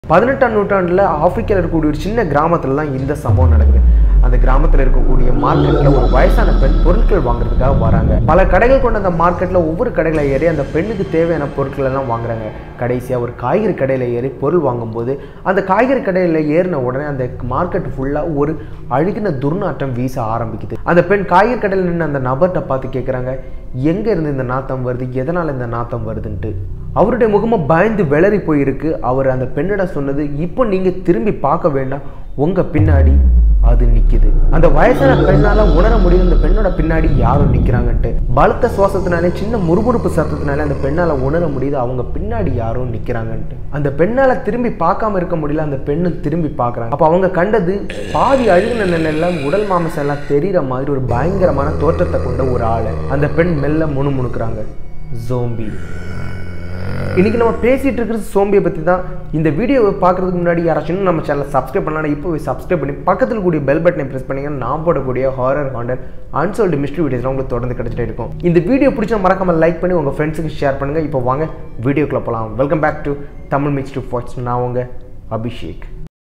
பதினெட்டாம் நூற்றாண்டில் ஆப்பிரிக்காவில் இருக்கக்கூடிய ஒரு சின்ன கிராமத்தில் தான் இந்த சம்பவம் நடக்குது அந்த கிராமத்தில் இருக்கக்கூடிய மார்க்கெட்டில் ஒரு வயசான பெண் பொருட்கள் வாங்குறதுக்காக வராங்க பல கடைகள் கொண்ட அந்த மார்க்கெட்டில் ஒவ்வொரு கடையில் ஏறி அந்த பெண்ணுக்கு தேவையான பொருட்கள் எல்லாம் வாங்குறாங்க கடைசியாக ஒரு காய்கறி கடையில் ஏறி பொருள் வாங்கும்போது அந்த காய்கறி கடையில் ஏறின உடனே அந்த மார்க்கெட் ஃபுல்லாக ஒரு அழுகின துர்நாற்றம் வீச ஆரம்பிக்குது அந்த பெண் காய்கறி கடையில் நின்று அந்த நபர்கிட்ட பார்த்து கேட்குறாங்க எங்கே இருந்து இந்த நாத்தம் வருது எதனால் இந்த நாத்தம் வருதுன்ட்டு அவருடைய முகமாக பயந்து விளறி போயிருக்கு அவர் அந்த பெண்ணிடம் சொன்னது இப்போ நீங்கள் திரும்பி பார்க்க வேண்டாம் உங்கள் பின்னாடி அது நிக்குது அந்த வயசான பெண்ணால உணர முடியும் இந்த பெண்ணோட பின்னாடி யாரும் நிக்கிறாங்கன்ட்டு பலத்த சுவாசத்தினாலே சின்ன முறுமுறுப்பு சத்தத்தினாலே அந்த பெண்ணால உணர முடியுது அவங்க பின்னாடி யாரும் நிக்கிறாங்கன்ட்டு அந்த பெண்ணால திரும்பி பார்க்காம இருக்க முடியல அந்த பெண்ணு திரும்பி பார்க்கறாங்க அப்ப அவங்க கண்டது பாதி அழுகின நிலையில உடல் மாமிசம் எல்லாம் தெரிகிற மாதிரி ஒரு பயங்கரமான தோற்றத்தை கொண்ட ஒரு ஆளு அந்த பெண் மெல்ல முணுமுணுக்கிறாங்க ஜோம்பி இன்னைக்கு நம்ம பேசிட்டு இருக்கிறது சோம்பியை பற்றி தான் இந்த வீடியோவை பார்க்கறதுக்கு முன்னாடி யாராச்சும் இன்னும் நம்ம சேனலை சப்ஸ்கிரைப் பண்ணலாம் இப்போ சப்ஸ்கிரைப் பண்ணி பக்கத்தில் கூடிய பெல் பட்டனை ப்ரெஸ் பண்ணீங்கன்னா நான் போடக்கூடிய ஹாரர் ஹாண்டர் அன்சோல்டு மிஸ்ட்ரி வீடியோஸ்லாம் உங்களுக்கு தொடர்ந்து கிடைச்சிட்டே இருக்கும் இந்த வீடியோ பிடிச்சா மறக்காம லைக் பண்ணி உங்கள் ஃப்ரெண்ட்ஸுக்கு ஷேர் பண்ணுங்கள் இப்போ வாங்க வீடியோக்குள்ள போகலாம் welcome back to Tamil mix to facts நான் உங்கள் அபிஷேக்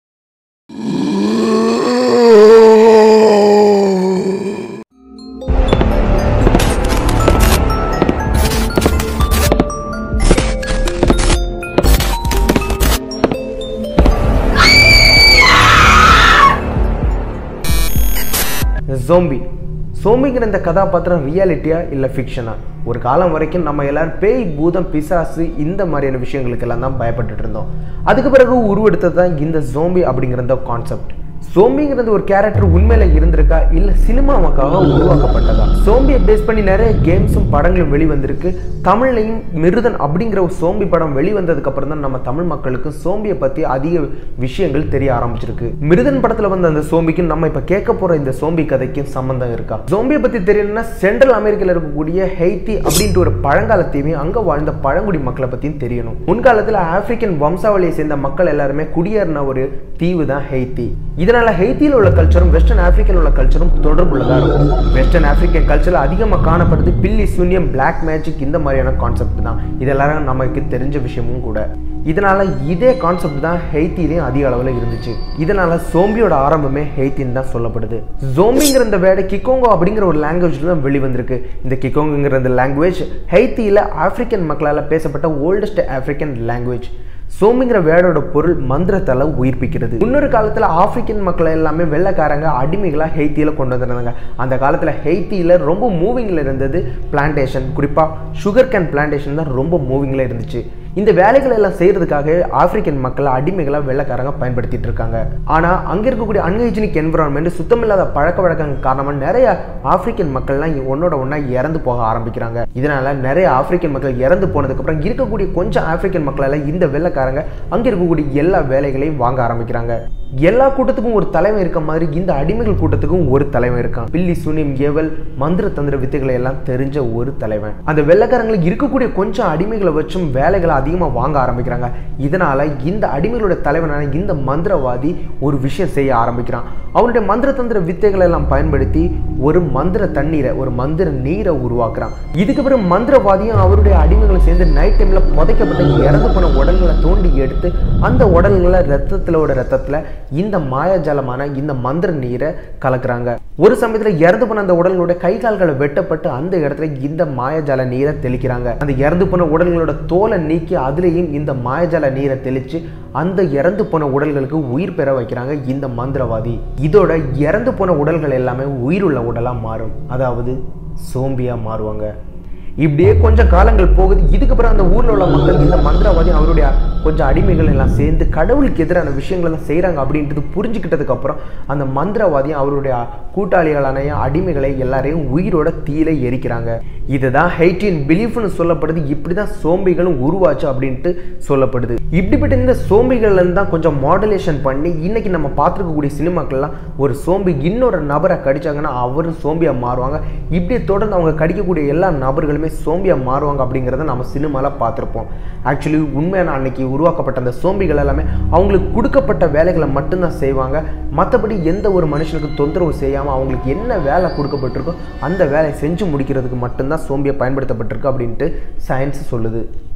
ஜோம்பி சோம்பிங்கிற இந்த கதாபாத்திரம் ரியாலிட்டியா இல்லை ஃபிக்ஷனா ஒரு காலம் வரைக்கும் நம்ம எல்லாரும் பேய் பூதம் பிசாசு இந்த மாதிரியான விஷயங்களுக்கெல்லாம் தான் பயப்பட்டுட்டு இருந்தோம் அதுக்கு பிறகு உருவெடுத்தது தான் இந்த ஜோம்பி அப்படிங்கிற இந்த கான்செப்ட் சோம்பிங்கிறது ஒரு கேரக்டர் உண்மையில இருந்திருக்கா இல்ல சினிமாவுக்காக உருவாக்கப்பட்டதா சோம்பியை பேஸ் பண்ணி நிறைய கேம்ஸும் படங்களும் வெளிவந்திருக்கு தமிழ்லையும் மிருதன் அப்படிங்கிற ஒரு சோம்பி படம் வெளிவந்ததுக்கு அப்புறம் தான் நம்ம தமிழ் மக்களுக்கு சோம்பியை பத்தி அதிக விஷயங்கள் தெரிய ஆரம்பிச்சிருக்கு மிருதன் படத்துல வந்த அந்த சோம்பிக்கும் நம்ம இப்ப கேட்க போற இந்த சோம்பி கதைக்கும் சம்பந்தம் இருக்கா சோம்பியை பத்தி தெரியணும்னா சென்ட்ரல் அமெரிக்கால இருக்கக்கூடிய ஹெய்தி அப்படின்ட்டு ஒரு பழங்கால தீவையும் அங்க வாழ்ந்த பழங்குடி மக்களை பத்தியும் தெரியணும் முன்காலத்துல ஆப்பிரிக்கன் வம்சாவளியை சேர்ந்த மக்கள் எல்லாருமே குடியேறின ஒரு தீவு தான் ஹெய்தி இதனால ஹெய்தியில் உள்ள கல்ச்சரும் வெஸ்டர்ன் ஆப்பிரிக்கன் உள்ள கல்ச்சரும் தொடர்புள்ளதா இருக்கும் வெஸ்டர்ன் ஆப்பிரிக்கன் கல்ச்சர்ல அதிகமாக காணப்படுது பில்லி சூன்யம் பிளாக் மேஜிக் இந்த மாதிரியான கான்செப்ட் தான் இது எல்லாரும் நமக்கு தெரிஞ்ச விஷயமும் கூட இதனால இதே கான்செப்ட் தான் ஹெய்த்திலையும் அதிக அளவில் இருந்துச்சு இதனால சோம்பியோட ஆரம்பமே ஹெய்த்தின்னு தான் சொல்லப்படுது ஜோம்பிங்கிற இந்த வேர்டு கிக்கோங்கோ அப்படிங்கிற ஒரு லாங்குவேஜ்ல தான் வெளிவந்திருக்கு இந்த கிக்கோங்குங்கிற இந்த லாங்குவேஜ் ஹெய்த்தியில் ஆப்பிரிக்கன் மக்களால் பேசப்பட்ட ஓல்டஸ்ட் ஆப்பிரிக்கன் லாங்குவேஜ் சோமிங்கிற வேர்டோட பொருள் மந்திரத்தால உயிர்ப்பிக்கிறது முன்னொரு காலத்தில் ஆப்பிரிக்கன் மக்களை எல்லாமே வெள்ளைக்காரங்க அடிமைகளாக ஹெய்த்தியில் கொண்டு வந்திருந்தாங்க அந்த காலத்தில் ஹெய்த்தியில் ரொம்ப மூவிங்கில் இருந்தது பிளான்டேஷன் குறிப்பாக சுகர் கேன் பிளான்டேஷன் தான் ரொம்ப மூவிங்கில் இருந்துச்சு இந்த வேலைகள் எல்லாம் செய்யறதுக்காக ஆப்பிரிக்கன் மக்களை அடிமைகளாக வெள்ளைக்காரங்க பயன்படுத்திட்டு இருக்காங்க ஆனால் அங்கே இருக்கக்கூடிய அன்ஹைஜினிக் என்விரான்மெண்ட் சுத்தமில்லாத பழக்க வழக்கங்கள் காரணமாக நிறைய ஆப்பிரிக்கன் மக்கள்லாம் ஒன்னோட ஒன்றா இறந்து போக ஆரம்பிக்கிறாங்க இதனால நிறைய ஆப்பிரிக்கன் மக்கள் இறந்து போனதுக்கப்புறம் இருக்கக்கூடிய கொஞ்சம் ஆப்பிரிக்கன் மக்களால் இந்த வெள்ளைக்காரங்க அங்கே இருக்கக்கூடிய எல்லா வேலைகளையும் வாங்க ஆரம்பிக்கிறாங்க எல்லா கூட்டத்துக்கும் ஒரு தலைவன் இருக்க மாதிரி இந்த அடிமைகள் கூட்டத்துக்கும் ஒரு தலைவன் இருக்கான் பில்லி சுனியம் ஏவல் மந்திர தந்திர வித்தைகளை எல்லாம் தெரிஞ்ச ஒரு தலைவன் அந்த வெள்ளைக்காரங்களுக்கு இருக்கக்கூடிய கொஞ்சம் அடிமைகளை வச்சும் வேலைகளை அதிகமாக வாங்க ஆரம்பிக்கிறாங்க இதனால இந்த அடிமைகளோட தலைவனான இந்த மந்திரவாதி ஒரு விஷயம் செய்ய ஆரம்பிக்கிறான் அவனுடைய மந்திர தந்திர வித்தைகளை எல்லாம் பயன்படுத்தி ஒரு மந்திர தண்ணீரை ஒரு மந்திர நீரை உருவாக்குறான் இதுக்கு பிறகு மந்திரவாதியும் அவருடைய அடிமைகளும் சேர்ந்து நைட் டைம்ல புதைக்கப்பட்ட இறந்து போன உடல்களை தோண்டி எடுத்து அந்த உடல்களை ரத்தத்திலோட ரத்தத்துல இந்த மாயாஜாலமான இந்த மந்திர நீரை கலக்குறாங்க ஒரு சமயத்துல இறந்து போன அந்த உடல்களோட கை கால்களை வெட்டப்பட்டு அந்த இடத்துல இந்த மாயாஜால நீரை தெளிக்கிறாங்க அந்த இறந்து போன உடல்களோட தோலை நீக்கி அதுலேயும் இந்த மாயாஜால நீரை தெளிச்சு அந்த இறந்து போன உடல்களுக்கு உயிர் பெற வைக்கிறாங்க இந்த மந்திரவாதி இதோட இறந்து போன உடல்கள் எல்லாமே உயிருள்ள உடலா மாறும் அதாவது சோம்பியா மாறுவாங்க இப்படியே கொஞ்சம் காலங்கள் போகுது இதுக்கு பிறகு அந்த ஊர்ல உள்ள மக்கள் இந்த மந்திரவாதி அவருடைய கொஞ்சம் அடிமைகள் எல்லாம் சேர்ந்து கடவுளுக்கு எதிரான விஷயங்கள் எல்லாம் செய்கிறாங்க அப்படின்றது புரிஞ்சுக்கிட்டதுக்கு அப்புறம் அந்த மந்திரவாதியும் அவருடைய கூட்டாளிகளான அடிமைகளை எல்லாரையும் உயிரோட தீயில எரிக்கிறாங்க இதுதான் ஹைட்டின் பிலீஃப்னு சொல்லப்படுது இப்படி தான் சோம்பிகளும் உருவாச்சு அப்படின்ட்டு சொல்லப்படுது இப்படிப்பட்ட இந்த சோம்பிகள்ல இருந்து தான் கொஞ்சம் மாடுலேஷன் பண்ணி இன்னைக்கு நம்ம பார்த்துருக்கக்கூடிய சினிமாக்கள்லாம் ஒரு சோம்பி இன்னொரு நபரை கடிச்சாங்கன்னா அவரும் சோம்பியா மாறுவாங்க இப்படியே தொடர்ந்து அவங்க கடிக்கக்கூடிய எல்லா நபர்களுமே சோம்பியா மாறுவாங்க அப்படிங்கிறத நம்ம சினிமாவில் பார்த்துருப்போம் ஆக்சுவலி உண்மையான அன்னைக்கு உருவாக்கப்பட்ட அந்த சோம்பிகள் எல்லாமே அவங்களுக்கு கொடுக்கப்பட்ட வேலைகளை மட்டும்தான் செய்வாங்க மற்றபடி எந்த ஒரு மனுஷனுக்கு தொந்தரவு செய்யாமல் அவங்களுக்கு என்ன வேலை கொடுக்கப்பட்டிருக்கோ அந்த வேலையை செஞ்சு முடிக்கிறதுக்கு மட்டும்தான் சோம்பியை பயன்படுத்தப்பட்டிருக்கு அப்படின்ட்டு சயின்ஸ் சொல்லுது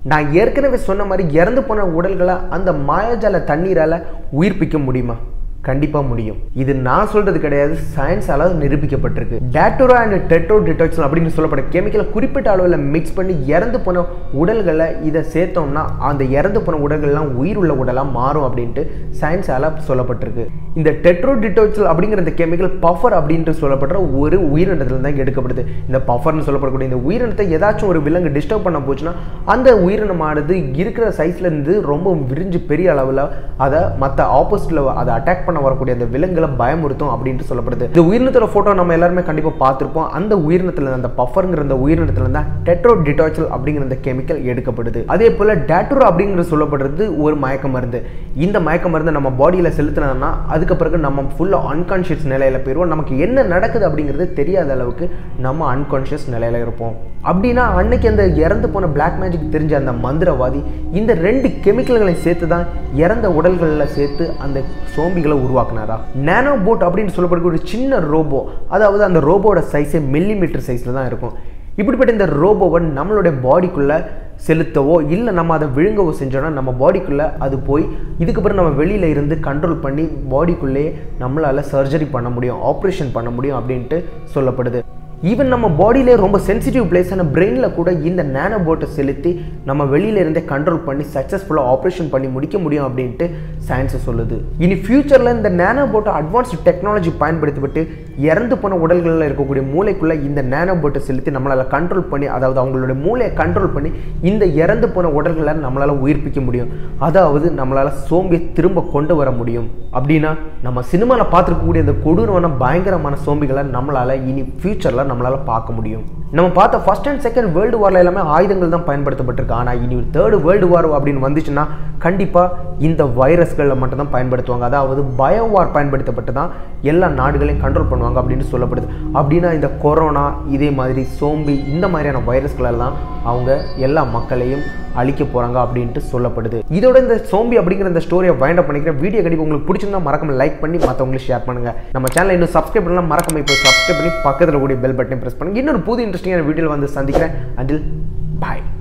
நான் ஏற்கனவே சொன்ன மாதிரி இறந்து போன உடல்களை அந்த மாயாஜால தண்ணீரால் உயிர்ப்பிக்க முடியுமா கண்டிப்பா முடியும் இது நான் சொல்றது கிடையாது சயின்ஸால நிரூபிக்கப்பட்டிருக்கு டேட்டோரா அண்ட் டெட்ரோ டிடாக்சன் அப்படின்னு சொல்லப்பட்ட கெமிக்கலை குறிப்பிட்ட அளவில் மிக்ஸ் பண்ணி இறந்து போன உடல்களை இதை சேர்த்தோம்னா அந்த இறந்து போன உடல்கள்லாம் உயிர் உள்ள உடலாக மாறும் அப்படின்ட்டு சயின்ஸால சொல்லப்பட்டிருக்கு இந்த டெட்ரோ டிடாக்சல் அப்படிங்கிற இந்த கெமிக்கல் பஃபர் அப்படின்ட்டு சொல்லப்படுற ஒரு உயிரினத்துல தான் எடுக்கப்படுது இந்த பஃபர்னு சொல்லப்படக்கூடிய இந்த உயிரினத்தை ஏதாச்சும் ஒரு விலங்கு டிஸ்டர்ப் பண்ண போச்சுன்னா அந்த உயிரினமானது இருக்கிற சைஸ்ல இருந்து ரொம்ப விரிஞ்சு பெரிய அளவில் அதை மற்ற ஆப்போசிட்ல அதை அட்டாக் பண்ண வரக்கூடிய அந்த விலங்குகளை பயமுறுத்தும் அப்படின்ட்டு சொல்லப்படுது இந்த உயிரினத்தோட ஃபோட்டோ நம்ம எல்லாருமே கண்டிப்பாக பார்த்துருப்போம் அந்த உயிரினத்தில் அந்த பஃபருங்கிற அந்த உயிரினத்துல தான் டெட்ரோ டிடாச்சல் அப்படிங்கிற அந்த கெமிக்கல் எடுக்கப்படுது அதே போல் டேட்ரோ அப்படிங்கிறது சொல்லப்படுறது ஒரு மயக்க மருந்து இந்த மயக்க மருந்து நம்ம பாடியில் செலுத்தினோம்னா அதுக்கு பிறகு நம்ம ஃபுல்லாக அன்கான்ஷியஸ் நிலையில் போயிடுவோம் நமக்கு என்ன நடக்குது அப்படிங்கிறது தெரியாத அளவுக்கு நம்ம அன்கான்ஷியஸ் நிலையில் இருப்போம் அப்படின்னா அன்னைக்கு அந்த இறந்து போன பிளாக் மேஜிக் தெரிஞ்ச அந்த மந்திரவாதி இந்த ரெண்டு கெமிக்கல்களையும் சேர்த்து தான் இறந்த உடல்களில் சேர்த்து அந்த சோம்பிகளை உருவாக்குனாரா நானோ போட் அப்படின்னு சொல்லப்படக்கூடிய ஒரு சின்ன ரோபோ அதாவது அந்த ரோபோட சைஸே மில்லி மீட்டர் சைஸில் தான் இருக்கும் இப்படிப்பட்ட இந்த ரோபோவை நம்மளுடைய பாடிக்குள்ளே செலுத்தவோ இல்லை நம்ம அதை விழுங்கவோ செஞ்சோன்னா நம்ம பாடிக்குள்ளே அது போய் இதுக்கப்புறம் நம்ம வெளியில் இருந்து கண்ட்ரோல் பண்ணி பாடிக்குள்ளேயே நம்மளால் சர்ஜரி பண்ண முடியும் ஆப்ரேஷன் பண்ண முடியும் அப்படின்ட்டு சொல்லப்படுது ஈவன் நம்ம பாடியிலே ரொம்ப சென்சிட்டிவ் பிளேஸான பிரெயினில் கூட இந்த நேனோ போட்டை செலுத்தி நம்ம வெளியில இருந்தே கண்ட்ரோல் பண்ணி சக்ஸஸ்ஃபுல்லாக ஆப்ரேஷன் பண்ணி முடிக்க முடியும் அப்படின்ட்டு சயின்ஸை சொல்லுது இனி ஃபியூச்சரில் இந்த நேனோ போட்டை அட்வான்ஸ்டு டெக்னாலஜி பயன்படுத்தப்பட்டு இறந்து போன உடல்களில் இருக்கக்கூடிய மூளைக்குள்ளே இந்த நேனோ போட்டை செலுத்தி நம்மளால் கண்ட்ரோல் பண்ணி அதாவது அவங்களுடைய மூளையை கண்ட்ரோல் பண்ணி இந்த இறந்து போன உடல்களை நம்மளால் உயிர்ப்பிக்க முடியும் அதாவது நம்மளால் சோம்பியை திரும்ப கொண்டு வர முடியும் அப்படின்னா நம்ம சினிமாவில் பார்த்துருக்கக்கூடிய இந்த கொடூரமான பயங்கரமான சோம்பிகளை நம்மளால் இனி ஃபியூச்சரில் நம்மளால் பார்க்க முடியும் நம்ம பார்த்த ஃபர்ஸ்ட் அண்ட் செகண்ட் வேர்ல்டு வாரில் எல்லாமே ஆயுதங்கள் தான் பயன்படுத்தப்பட்டிருக்கு ஆனால் இனி தேர்டு வேர்ல்டு வார் அப்படின்னு வந்துச்சுன்னா கண்டிப்பாக இந்த வைரஸ்களில் மட்டும்தான் பயன்படுத்துவாங்க அதாவது பயோ வார் பயன்படுத்தப்பட்டு தான் எல்லா நாடுகளையும் கண்ட்ரோல் பண்ணுவாங்க அப்படின்னு சொல்லப்படுது அப்படின்னா இந்த கொரோனா இதே மாதிரி சோம்பி இந்த மாதிரியான வைரஸ்களெல்லாம் அவங்க எல்லா மக்களையும் அழிக்க போகிறாங்க அப்படின்ட்டு சொல்லப்படுது இதோட இந்த சோம்பி அப்படிங்கிற இந்த ஸ்டோரியை வைண்ட் அப் பண்ணிக்கிறேன் வீடியோ கண்டிப்பாக உங்களுக்கு பிடிச்சிருந்தா மறக்காம லைக் பண்ணி மற்றவங்களுக்கு ஷேர் பண்ணுங்க நம்ம சேனலை இன்னும் சப்ஸ்கிரைப் பண்ணலாம் மறக்காம இப்போ சப்ஸ்கிரைப் பண்ணி பக்கத்தில் கூடிய பெல் பட்டனை ப்ரெஸ் பண்ணுங்க இன்னொரு புது இன்ட்ரெஸ்டிங்கான வீடியோவில் வந்து சந்திக்கிறேன் அண்டில் பாய்